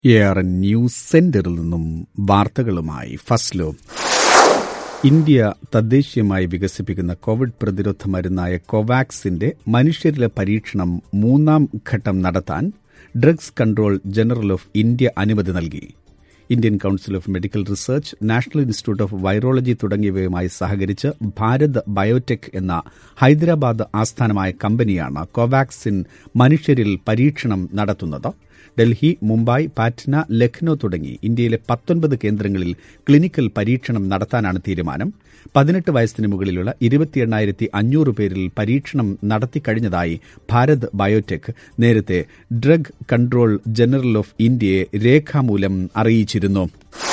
A R N news സെന്ററിൽ നിന്നും വാർത്തകളുമായി ഫസ്ലോ ഇന്ത്യ തദ്ദേശീയമായി വികസിപ്പിക്കുന്ന കോവിഡ് പ്രതിരോധ മരുന്നായ കോവാക്സിന്റെ മനുഷ്യരിലെ പരീക്ഷണം മൂന്നാം ഘട്ടം നടത്താൻ drugs control general of India അനുമതി നൽകി Indian council of medical research national institute of virology തുടങ്ങിയവയുമായി സഹകരിച്ച് ഭാരത് ബയോടെക് എന്ന ഹൈദരാബാദ് ആസ്ഥാനമായ കമ്പനിയാണ് കോവാക്സിൻ മനുഷ്യരിൽ പരീക്ഷണം നടത്തുന്നത് ഡൽഹി മുംബൈ പാറ്റ്ന ലഖ്നൌ തുടങ്ങി ഇന്ത്യയിലെ പത്തൊൻപത് കേന്ദ്രങ്ങളിൽ ക്ലിനിക്കൽ പരീക്ഷണം നടത്താനാണ് തീരുമാനം പതിനെട്ട് വയസ്സിന് മുകളിലുള്ള ഇരുപത്തി എണ്ണായിരത്തി അഞ്ഞൂറ് പേരിൽ പരീക്ഷണം നടത്തിക്കഴിഞ്ഞതായി ഭാരത് ബയോടെക് നേരത്തെ ഡ്രഗ് കൺട്രോൾ ജനറൽ ഓഫ് ഇന്ത്യയെ രേഖാമൂലം അറിയിച്ചിരുന്നു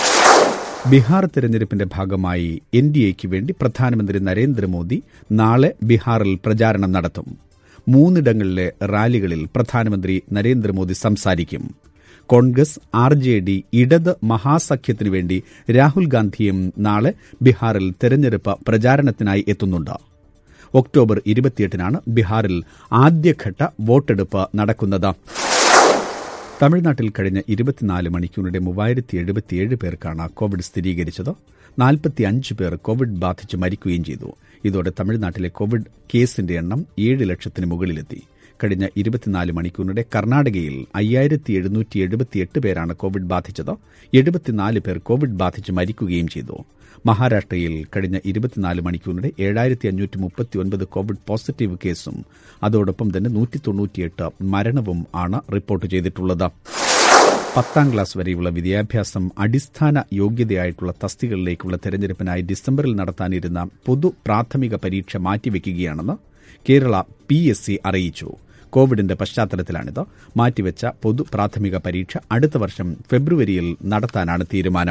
ബീഹാർ തെരഞ്ഞെടുപ്പിന്റെ ഭാഗമായി എൻ ഡി എക്ക് വേണ്ടി പ്രധാനമന്ത്രി നരേന്ദ്രമോദി നാളെ ബീഹാറിൽ പ്രചാരണം നടത്തും മൂന്നിടങ്ങളിലെ റാലികളിൽ പ്രധാനമന്ത്രി നരേന്ദ്രമോദി സംസാരിക്കും കോൺഗ്രസ് ആർ ജെ ഡി ഇടത് മഹാസഖ്യത്തിനു വേണ്ടി രാഹുൽ ഗാന്ധിയും നാളെ ബീഹാറിൽ തെരഞ്ഞെടുപ്പ് പ്രചാരണത്തിനായി എത്തുന്നുണ്ട് ഒക്ടോബർ ഇരുപത്തിയെട്ടിനാണ് ബീഹാറിൽ ആദ്യഘട്ട വോട്ടെടുപ്പ് നടക്കുന്നത് തമിഴ്നാട്ടിൽ കഴിഞ്ഞ ഇരുപത്തിനാല് മണിക്കൂറിടെ മൂവായിരത്തി എഴുപത്തിയേഴ് പേർക്കാണ് കോവിഡ് സ്ഥിരീകരിച്ചത് നാൽപ്പത്തിയഞ്ച് പേർ കോവിഡ് ബാധിച്ച് മരിക്കുകയും ചെയ്തു ഇതോടെ തമിഴ്നാട്ടിലെ കോവിഡ് കേസിന്റെ എണ്ണം ഏഴ് ലക്ഷത്തിന് മുകളിലെത്തി കഴിഞ്ഞ ഇരുപത്തിനാല് മണിക്കൂറിനിടെ കർണാടകയിൽ അയ്യായിരത്തി എഴുന്നൂറ്റി എഴുപത്തിയെട്ട് പേരാണ് കോവിഡ് ബാധിച്ചത് എഴുപത്തിനാല് പേർ കോവിഡ് ബാധിച്ച് മരിക്കുകയും ചെയ്തു മഹാരാഷ്ട്രയിൽ കഴിഞ്ഞ ഇരുപത്തിനാല് മണിക്കൂറിനിടെ ഏഴായിരത്തി അഞ്ഞൂറ്റി മുപ്പത്തിയൊൻപത് കോവിഡ് പോസിറ്റീവ് കേസും അതോടൊപ്പം തന്നെ നൂറ്റി തൊണ്ണൂറ്റിയെട്ട് മരണവും ആണ് റിപ്പോർട്ട് ചെയ്തിട്ടുള്ളത് പത്താം ക്ലാസ് വരെയുള്ള വിദ്യാഭ്യാസം അടിസ്ഥാന യോഗ്യതയായിട്ടുള്ള തസ്തികകളിലേക്കുള്ള തെരഞ്ഞെടുപ്പിനായി ഡിസംബറിൽ നടത്താനിരുന്ന പൊതു പ്രാഥമിക പരീക്ഷ മാറ്റിവെക്കുകയാണെന്ന് കേരള പി എസ് സി അറിയിച്ചു കോവിഡിന്റെ പശ്ചാത്തലത്തിലാണിത് മാറ്റിവെച്ച പൊതു പ്രാഥമിക പരീക്ഷ അടുത്ത വർഷം ഫെബ്രുവരിയിൽ നടത്താനാണ് തീരുമാനം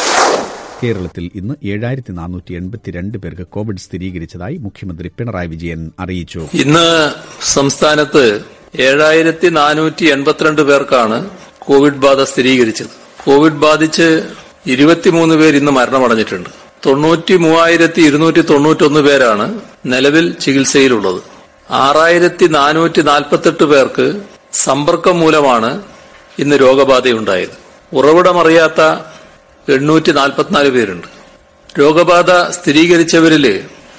കേരളത്തിൽ ഇന്ന് ഏഴായിരത്തി നാനൂറ്റി എൺപത്തിരണ്ട് പേർക്ക് കോവിഡ് സ്ഥിരീകരിച്ചതായി മുഖ്യമന്ത്രി പിണറായി വിജയൻ അറിയിച്ചു ഇന്ന് സംസ്ഥാനത്ത് ഏഴായിരത്തി നാനൂറ്റി എൺപത്തിരണ്ട് പേർക്കാണ് കോവിഡ് ബാധ സ്ഥിരീകരിച്ചത് കോവിഡ് ബാധിച്ച് ഇരുപത്തിമൂന്ന് പേർ ഇന്ന് മരണമടഞ്ഞിട്ടുണ്ട് തൊണ്ണൂറ്റി മൂവായിരത്തി ഇരുന്നൂറ്റി തൊണ്ണൂറ്റൊന്ന് പേരാണ് നിലവിൽ ചികിത്സയിലുള്ളത് ആറായിരത്തി നാനൂറ്റി നാൽപ്പത്തെട്ട് പേർക്ക് സമ്പർക്കം മൂലമാണ് ഇന്ന് രോഗബാധയുണ്ടായത് ഉറവിടമറിയാത്ത എണ്ണൂറ്റി നാൽപ്പത്തിനാല് പേരുണ്ട് രോഗബാധ സ്ഥിരീകരിച്ചവരിൽ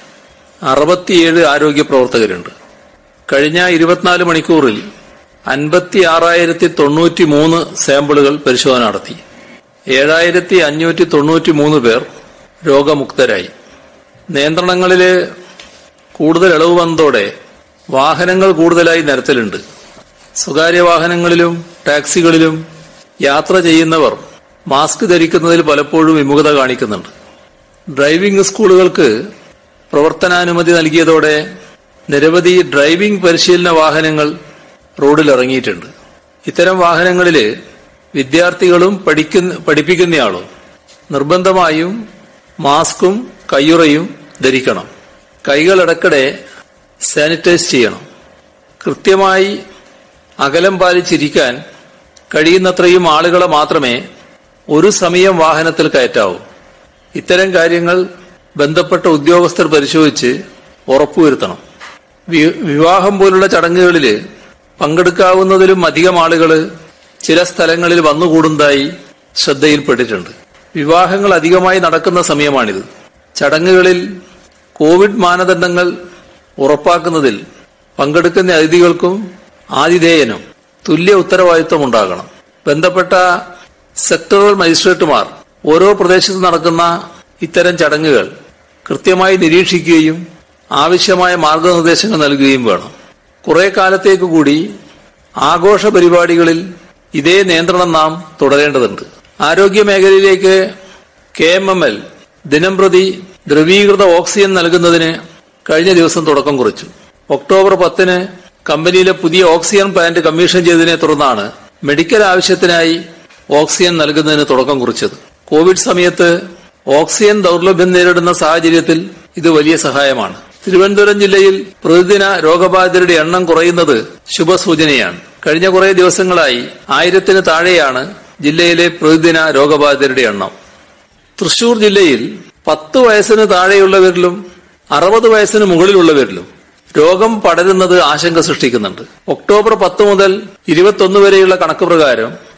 അറുപത്തിയേഴ് ആരോഗ്യ പ്രവർത്തകരുണ്ട് കഴിഞ്ഞ ഇരുപത്തിനാല് മണിക്കൂറിൽ അൻപത്തി ആറായിരത്തി തൊണ്ണൂറ്റി മൂന്ന് സാമ്പിളുകൾ പരിശോധന നടത്തി ഏഴായിരത്തി അഞ്ഞൂറ്റി തൊണ്ണൂറ്റി മൂന്ന് പേർ രോഗമുക്തരായി നിയന്ത്രണങ്ങളില് കൂടുതൽ ഇളവ് വന്നതോടെ വാഹനങ്ങൾ കൂടുതലായി നിരത്തിലുണ്ട് സ്വകാര്യ വാഹനങ്ങളിലും ടാക്സികളിലും യാത്ര ചെയ്യുന്നവർ മാസ്ക് ധരിക്കുന്നതിൽ പലപ്പോഴും വിമുഖത കാണിക്കുന്നുണ്ട് ഡ്രൈവിംഗ് സ്കൂളുകൾക്ക് പ്രവർത്തനാനുമതി നൽകിയതോടെ നിരവധി ഡ്രൈവിംഗ് പരിശീലന വാഹനങ്ങൾ റോഡിലിറങ്ങിയിട്ടുണ്ട് ഇത്തരം വാഹനങ്ങളിൽ വിദ്യാർത്ഥികളും പഠിക്കുന്ന പഠിപ്പിക്കുന്നയാളും നിർബന്ധമായും മാസ്കും കയ്യുറയും ധരിക്കണം കൈകൾ ഇടയ്ക്കിടെ സാനിറ്റൈസ് ചെയ്യണം കൃത്യമായി അകലം പാലിച്ചിരിക്കാൻ കഴിയുന്നത്രയും ആളുകളെ മാത്രമേ ഒരു സമയം വാഹനത്തിൽ കയറ്റാവൂ ഇത്തരം കാര്യങ്ങൾ ബന്ധപ്പെട്ട ഉദ്യോഗസ്ഥർ പരിശോധിച്ച് ഉറപ്പുവരുത്തണം വിവാഹം പോലുള്ള ചടങ്ങുകളിൽ പങ്കെടുക്കാവുന്നതിലും അധികം ആളുകൾ ചില സ്ഥലങ്ങളിൽ വന്നുകൂടുന്നതായി ശ്രദ്ധയിൽപ്പെട്ടിട്ടുണ്ട് വിവാഹങ്ങൾ അധികമായി നടക്കുന്ന സമയമാണിത് ചടങ്ങുകളിൽ കോവിഡ് മാനദണ്ഡങ്ങൾ ഉറപ്പാക്കുന്നതിൽ പങ്കെടുക്കുന്ന അതിഥികൾക്കും ആതിഥേയനും തുല്യ ഉത്തരവാദിത്വം ഉണ്ടാകണം ബന്ധപ്പെട്ട സെക്ടറൽ മജിസ്ട്രേറ്റുമാർ ഓരോ പ്രദേശത്ത് നടക്കുന്ന ഇത്തരം ചടങ്ങുകൾ കൃത്യമായി നിരീക്ഷിക്കുകയും ആവശ്യമായ മാർഗനിർദ്ദേശങ്ങൾ നൽകുകയും വേണം കുറെ കാലത്തേക്ക് കൂടി ആഘോഷ പരിപാടികളിൽ ഇതേ നിയന്ത്രണം നാം തുടരേണ്ടതുണ്ട് ആരോഗ്യ മേഖലയിലേക്ക് കെ എം എം എൽ ദിനംപ്രതി ദ്രവീകൃത ഓക്സിജൻ നൽകുന്നതിന് കഴിഞ്ഞ ദിവസം തുടക്കം കുറിച്ചു ഒക്ടോബർ പത്തിന് കമ്പനിയിലെ പുതിയ ഓക്സിജൻ പ്ലാന്റ് കമ്മീഷൻ ചെയ്തതിനെ തുടർന്നാണ് മെഡിക്കൽ ആവശ്യത്തിനായി ഓക്സിജൻ നൽകുന്നതിന് തുടക്കം കുറിച്ചത് കോവിഡ് സമയത്ത് ഓക്സിജൻ ദൗർലഭ്യം നേരിടുന്ന സാഹചര്യത്തിൽ ഇത് വലിയ സഹായമാണ് തിരുവനന്തപുരം ജില്ലയിൽ പ്രതിദിന രോഗബാധിതരുടെ എണ്ണം കുറയുന്നത് ശുഭസൂചനയാണ് കഴിഞ്ഞ കുറേ ദിവസങ്ങളായി ആയിരത്തിന് താഴെയാണ് ജില്ലയിലെ പ്രതിദിന രോഗബാധിതരുടെ എണ്ണം തൃശൂർ ജില്ലയിൽ പത്ത് വയസ്സിന് താഴെയുള്ളവരിലും അറുപത് വയസ്സിന് മുകളിലുള്ളവരിലും രോഗം പടരുന്നത് ആശങ്ക സൃഷ്ടിക്കുന്നുണ്ട് ഒക്ടോബർ പത്ത് മുതൽ ഇരുപത്തൊന്ന് വരെയുള്ള കണക്ക് പ്രകാരം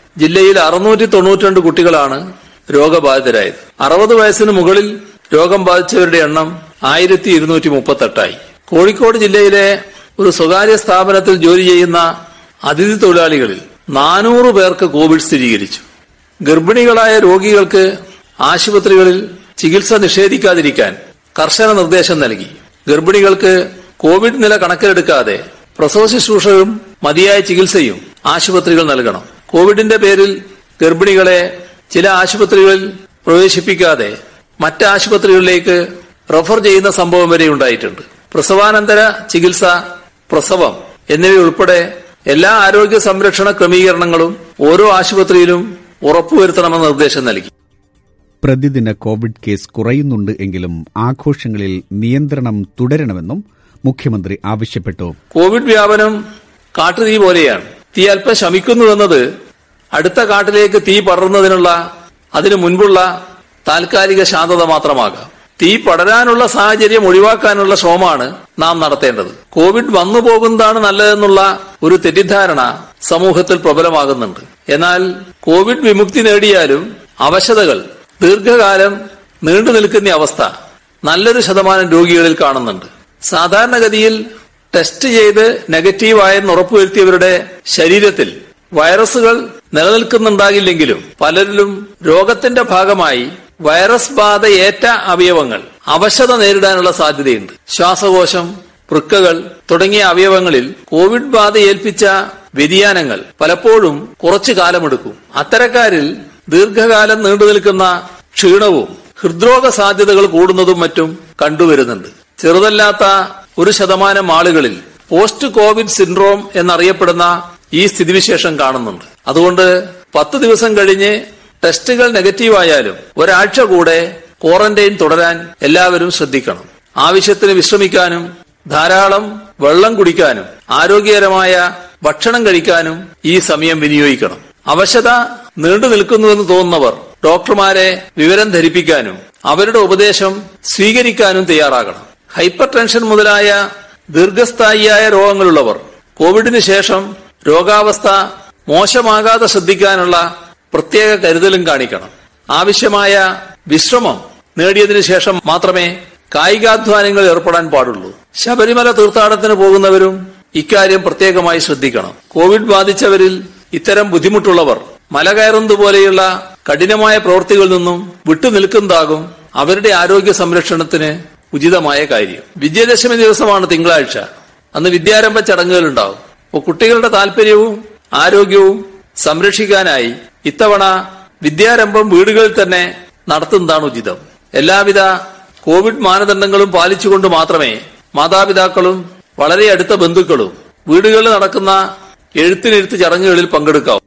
ജില്ലയിൽ അറുന്നൂറ്റി തൊണ്ണൂറ്റിരണ്ട് കുട്ടികളാണ് രോഗബാധിതരായത് അറുപത് വയസ്സിന് മുകളിൽ രോഗം ബാധിച്ചവരുടെ എണ്ണം ആയിരത്തി ഇരുന്നൂറ്റി മുപ്പത്തെട്ടായി കോഴിക്കോട് ജില്ലയിലെ ഒരു സ്വകാര്യ സ്ഥാപനത്തിൽ ജോലി ചെയ്യുന്ന അതിഥി തൊഴിലാളികളിൽ നാനൂറ് പേർക്ക് കോവിഡ് സ്ഥിരീകരിച്ചു ഗർഭിണികളായ രോഗികൾക്ക് ആശുപത്രികളിൽ ചികിത്സ നിഷേധിക്കാതിരിക്കാൻ കർശന നിർദ്ദേശം നൽകി ഗർഭിണികൾക്ക് കോവിഡ് നില കണക്കിലെടുക്കാതെ പ്രസവ ശുശ്രൂഷയും മതിയായ ചികിത്സയും ആശുപത്രികൾ നൽകണം കോവിഡിന്റെ പേരിൽ ഗർഭിണികളെ ചില ആശുപത്രികളിൽ പ്രവേശിപ്പിക്കാതെ മറ്റ് ആശുപത്രികളിലേക്ക് റഫർ ചെയ്യുന്ന സംഭവം വരെ ഉണ്ടായിട്ടുണ്ട് പ്രസവാനന്തര ചികിത്സ പ്രസവം എന്നിവയുൾപ്പെടെ എല്ലാ ആരോഗ്യ സംരക്ഷണ ക്രമീകരണങ്ങളും ഓരോ ആശുപത്രിയിലും ഉറപ്പുവരുത്തണമെന്ന് നിർദ്ദേശം നൽകി പ്രതിദിന കോവിഡ് കേസ് കുറയുന്നുണ്ട് എങ്കിലും ആഘോഷങ്ങളിൽ നിയന്ത്രണം തുടരണമെന്നും മുഖ്യമന്ത്രി ആവശ്യപ്പെട്ടു കോവിഡ് വ്യാപനം കാട്ടുതീ പോലെയാണ് തീ അല്പം ശമിക്കുന്നുവെന്നത് അടുത്ത കാട്ടിലേക്ക് തീ പടർന്നതിനുള്ള അതിനു മുൻപുള്ള താൽക്കാലിക ശാന്തത മാത്രമാകാം തീ പടരാനുള്ള സാഹചര്യം ഒഴിവാക്കാനുള്ള ശ്രമമാണ് നാം നടത്തേണ്ടത് കോവിഡ് വന്നു പോകുന്നതാണ് നല്ലതെന്നുള്ള ഒരു തെറ്റിദ്ധാരണ സമൂഹത്തിൽ പ്രബലമാകുന്നുണ്ട് എന്നാൽ കോവിഡ് വിമുക്തി നേടിയാലും അവശതകൾ ദീർഘകാലം നീണ്ടു നിൽക്കുന്ന അവസ്ഥ നല്ലൊരു ശതമാനം രോഗികളിൽ കാണുന്നുണ്ട് സാധാരണഗതിയിൽ ടെസ്റ്റ് ചെയ്ത് നെഗറ്റീവായെന്ന് ഉറപ്പുവരുത്തിയവരുടെ ശരീരത്തിൽ വൈറസുകൾ നിലനിൽക്കുന്നുണ്ടാകില്ലെങ്കിലും പലരിലും രോഗത്തിന്റെ ഭാഗമായി വൈറസ് ബാധ ഏറ്റ അവയവങ്ങൾ അവശത നേരിടാനുള്ള സാധ്യതയുണ്ട് ശ്വാസകോശം വൃക്കകൾ തുടങ്ങിയ അവയവങ്ങളിൽ കോവിഡ് ബാധ ഏൽപ്പിച്ച വ്യതിയാനങ്ങൾ പലപ്പോഴും കുറച്ചു കാലമെടുക്കും അത്തരക്കാരിൽ ദീർഘകാലം നീണ്ടുനിൽക്കുന്ന ക്ഷീണവും ഹൃദ്രോഗ സാധ്യതകൾ കൂടുന്നതും മറ്റും കണ്ടുവരുന്നുണ്ട് ചെറുതല്ലാത്ത ഒരു ശതമാനം ആളുകളിൽ പോസ്റ്റ് കോവിഡ് സിൻഡ്രോം എന്നറിയപ്പെടുന്ന ഈ സ്ഥിതിവിശേഷം കാണുന്നുണ്ട് അതുകൊണ്ട് പത്ത് ദിവസം കഴിഞ്ഞ് ടെസ്റ്റുകൾ നെഗറ്റീവായാലും ഒരാഴ്ച കൂടെ ക്വാറന്റൈൻ തുടരാൻ എല്ലാവരും ശ്രദ്ധിക്കണം ആവശ്യത്തിന് വിശ്രമിക്കാനും ധാരാളം വെള്ളം കുടിക്കാനും ആരോഗ്യകരമായ ഭക്ഷണം കഴിക്കാനും ഈ സമയം വിനിയോഗിക്കണം അവശത നീണ്ടു നിൽക്കുന്നുവെന്ന് തോന്നുന്നവർ ഡോക്ടർമാരെ വിവരം ധരിപ്പിക്കാനും അവരുടെ ഉപദേശം സ്വീകരിക്കാനും തയ്യാറാകണം ഹൈപ്പർ ടെൻഷൻ മുതലായ ദീർഘസ്ഥായിയായ രോഗങ്ങളുള്ളവർ കോവിഡിന് ശേഷം രോഗാവസ്ഥ മോശമാകാതെ ശ്രദ്ധിക്കാനുള്ള പ്രത്യേക കരുതലും കാണിക്കണം ആവശ്യമായ വിശ്രമം നേടിയതിനു ശേഷം മാത്രമേ കായികാധ്വാനങ്ങളിൽ ഏർപ്പെടാൻ പാടുള്ളൂ ശബരിമല തീർത്ഥാടനത്തിന് പോകുന്നവരും ഇക്കാര്യം പ്രത്യേകമായി ശ്രദ്ധിക്കണം കോവിഡ് ബാധിച്ചവരിൽ ഇത്തരം ബുദ്ധിമുട്ടുള്ളവർ മല കയറുന്നത് പോലെയുള്ള കഠിനമായ പ്രവൃത്തികളിൽ നിന്നും വിട്ടുനിൽക്കുന്നതാകും അവരുടെ ആരോഗ്യ സംരക്ഷണത്തിന് ഉചിതമായ കാര്യം വിജയദശമി ദിവസമാണ് തിങ്കളാഴ്ച അന്ന് വിദ്യാരംഭ ചടങ്ങുകൾ ഉണ്ടാവും അപ്പോൾ കുട്ടികളുടെ താല്പര്യവും ആരോഗ്യവും സംരക്ഷിക്കാനായി ഇത്തവണ വിദ്യാരംഭം വീടുകളിൽ തന്നെ നടത്തുന്നതാണ് ഉചിതം എല്ലാവിധ കോവിഡ് മാനദണ്ഡങ്ങളും പാലിച്ചുകൊണ്ട് മാത്രമേ മാതാപിതാക്കളും വളരെ അടുത്ത ബന്ധുക്കളും വീടുകളിൽ നടക്കുന്ന എഴുത്തിനെഴുത്ത് ചടങ്ങുകളിൽ പങ്കെടുക്കാവൂ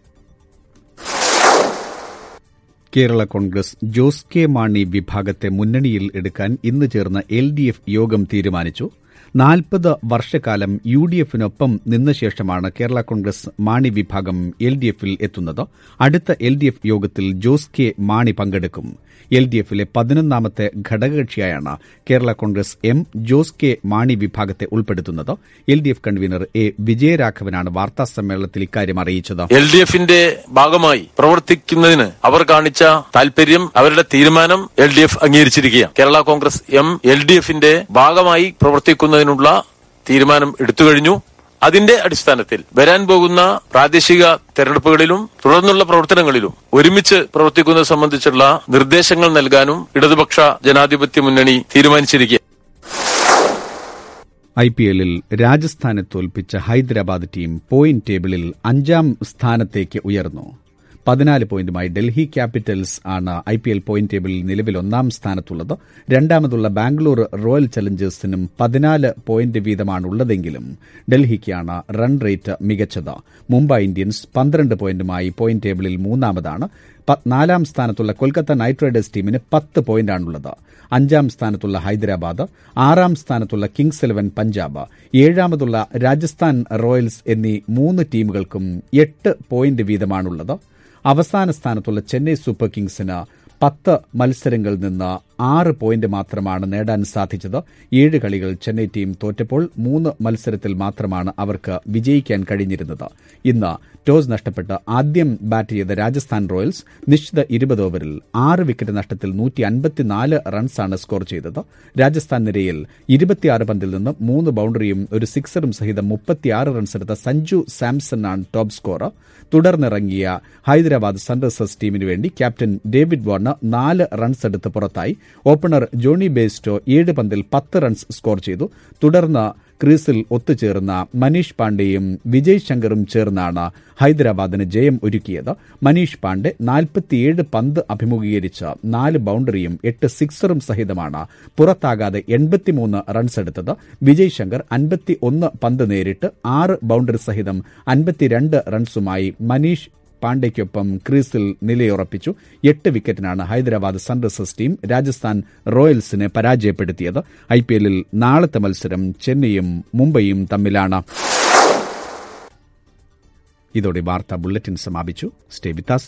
കേരള കോൺഗ്രസ് ജോസ് കെ മാണി വിഭാഗത്തെ മുന്നണിയിൽ എടുക്കാൻ ഇന്ന് ചേർന്ന എൽ ഡി എഫ് യോഗം തീരുമാനിച്ചു നാൽപ്പത് വർഷക്കാലം യു ഡി എഫിനൊപ്പം നിന്ന ശേഷമാണ് കേരള കോൺഗ്രസ് മാണി വിഭാഗം എൽ ഡി എഫിൽ എത്തുന്നത് അടുത്ത എൽ ഡി എഫ് യോഗത്തിൽ ജോസ് കെ മാണി പങ്കെടുക്കും എൽ ഡി എഫിലെ പതിനൊന്നാമത്തെ ഘടകകക്ഷിയായാണ് Kerala Congress M Jose K Mani വിഭാഗത്തെ ഉൾപ്പെടുത്തുന്നത് L D F convener A വിജയരാഘവനാണ് വാർത്താസമ്മേളനത്തിൽ ഇക്കാര്യം അറിയിച്ചത് എൽ ഡി എഫിന്റെ ഭാഗമായി പ്രവർത്തിക്കുന്നതിന് അവർ കാണിച്ച താല്പര്യം അവരുടെ തീരുമാനം എൽ ഡി എഫ് അംഗീകരിച്ചിരിക്കുകയാണ് Kerala Congress M L D എഫിന്റെ ഭാഗമായി പ്രവർത്തിക്കുന്നതിനുള്ള തീരുമാനം എടുത്തു കഴിഞ്ഞു അതിന്റെ അടിസ്ഥാനത്തിൽ വരാൻ പോകുന്ന പ്രാദേശിക തെരഞ്ഞെടുപ്പുകളിലും തുടർന്നുള്ള പ്രവർത്തനങ്ങളിലും ഒരുമിച്ച് പ്രവർത്തിക്കുന്നത് സംബന്ധിച്ചുള്ള നിർദ്ദേശങ്ങൾ നൽകാനും ഇടതുപക്ഷ ജനാധിപത്യ മുന്നണി തീരുമാനിച്ചിരിക്കുക ഐ പി എല്ലിൽ രാജസ്ഥാനെ തോൽപ്പിച്ച ഹൈദരാബാദ് ടീം പോയിന്റ് ടേബിളിൽ അഞ്ചാം സ്ഥാനത്തേക്ക് ഉയർന്നു പതിനാല് പോയിന്റുമായി ഡൽഹി ക്യാപിറ്റൽസ് ആണ് ഐ പി എൽ പോയിന്റ് ടേബിളിൽ നിലവിൽ ഒന്നാം സ്ഥാനത്തുള്ളത് രണ്ടാമതുള്ള ബാംഗ്ലൂർ റോയൽ ചലഞ്ചേഴ്സിനും പതിനാല് പോയിന്റ് വീതമാണുള്ളതെങ്കിലും ഡൽഹിക്കാണ് റൺ റേറ്റ് മികച്ചത് മുംബൈ ഇന്ത്യൻസ് പന്ത്രണ്ട് പോയിന്റുമായി പോയിന്റ് ടേബിളിൽ മൂന്നാമതാണ് നാലാം സ്ഥാനത്തുള്ള കൊൽക്കത്ത നൈറ്റ് റൈഡേഴ്സ് ടീമിന് പത്ത് പോയിന്റാണുള്ളത് അഞ്ചാം സ്ഥാനത്തുള്ള ഹൈദരാബാദ് ആറാം സ്ഥാനത്തുള്ള കിങ്സ് ഇലവൻ പഞ്ചാബ് ഏഴാമതുള്ള രാജസ്ഥാൻ റോയൽസ് എന്നീ മൂന്ന് ടീമുകൾക്കും എട്ട് പോയിന്റ് വീതമാണുള്ളത് അവസാന സ്ഥാനത്തുള്ള ചെന്നൈ സൂപ്പർ കിങ്സിന് പത്ത് മത്സരങ്ങളിൽ നിന്ന് ആറ് പോയിന്റ് മാത്രമാണ് നേടാൻ സാധിച്ചത് ഏഴ് കളികൾ ചെന്നൈ ടീം തോറ്റപ്പോൾ മൂന്ന് മത്സരത്തിൽ മാത്രമാണ് അവർക്ക് വിജയിക്കാൻ കഴിഞ്ഞിരുന്നത് ഇന്ന് ടോസ് നഷ്ടപ്പെട്ട് ആദ്യം ബാറ്റ് ചെയ്ത രാജസ്ഥാൻ റോയൽസ് നിശ്ചിത ഇരുപത് ഓവറിൽ ആറ് വിക്കറ്റ് നഷ്ടത്തിൽ നൂറ്റി അൻപത്തിനാല് റൺസാണ് സ്കോർ ചെയ്തത് രാജസ്ഥാൻ നിരയിൽ ഇരുപത്തിയാറ് പന്തിൽ നിന്ന് മൂന്ന് ബൌണ്ടറിയും ഒരു സിക്സറും സഹിതം മുപ്പത്തിയാറ് റൺസെടുത്ത സഞ്ജു സാംസണാണ് ടോപ്പ് സ്കോറർ തുടർന്നിറങ്ങിയ ഹൈദരാബാദ് സൺറൈസേഴ്സ് ടീമിനു വേണ്ടി ക്യാപ്റ്റൻ ഡേവിഡ് വാർണർ നാല് റൺസ് എടുത്ത് പുറത്തായി ഓപ്പണർ ജോണി ബേസ്റ്റോ ഏഴ് പന്തിൽ പത്ത് റൺസ് സ്കോർ ചെയ്തു തുടർന്ന് ക്രീസിൽ ഒത്തുചേർന്ന മനീഷ് പാണ്ഡെയും വിജയ് ശങ്കറും ചേർന്നാണ് ഹൈദരാബാദിന് ജയം ഒരുക്കിയത് മനീഷ് പാണ്ഡെ നാൽപ്പത്തിയേഴ് പന്ത് അഭിമുഖീകരിച്ച് നാല് ബൌണ്ടറിയും എട്ട് സിക്സറും സഹിതമാണ് പുറത്താകാതെ എൺപത്തിമൂന്ന് റൺസ് എടുത്തത് വിജയ് ശങ്കർ അൻപത്തി ഒന്ന് പന്ത് നേരിട്ട് ആറ് ബൌണ്ടറി സഹിതം അൻപത്തിരണ്ട് റൺസുമായി മനീഷ് പാണ്ഡെയ്ക്കൊപ്പം ക്രീസിൽ നിലയുറപ്പിച്ചു എട്ട് വിക്കറ്റിനാണ് ഹൈദരാബാദ് സൺറൈസേഴ്സ് ടീം രാജസ്ഥാൻ റോയൽസിനെ പരാജയപ്പെടുത്തിയത് ഐപിഎല്ലിൽ നാളത്തെ മത്സരം ചെന്നൈയും മുംബൈയും തമ്മിലാണ് ഇതോടെ വാർത്താ ബുള്ളറ്റിൻ സമാപിച്ചു സ്റ്റേ വിത്താസ്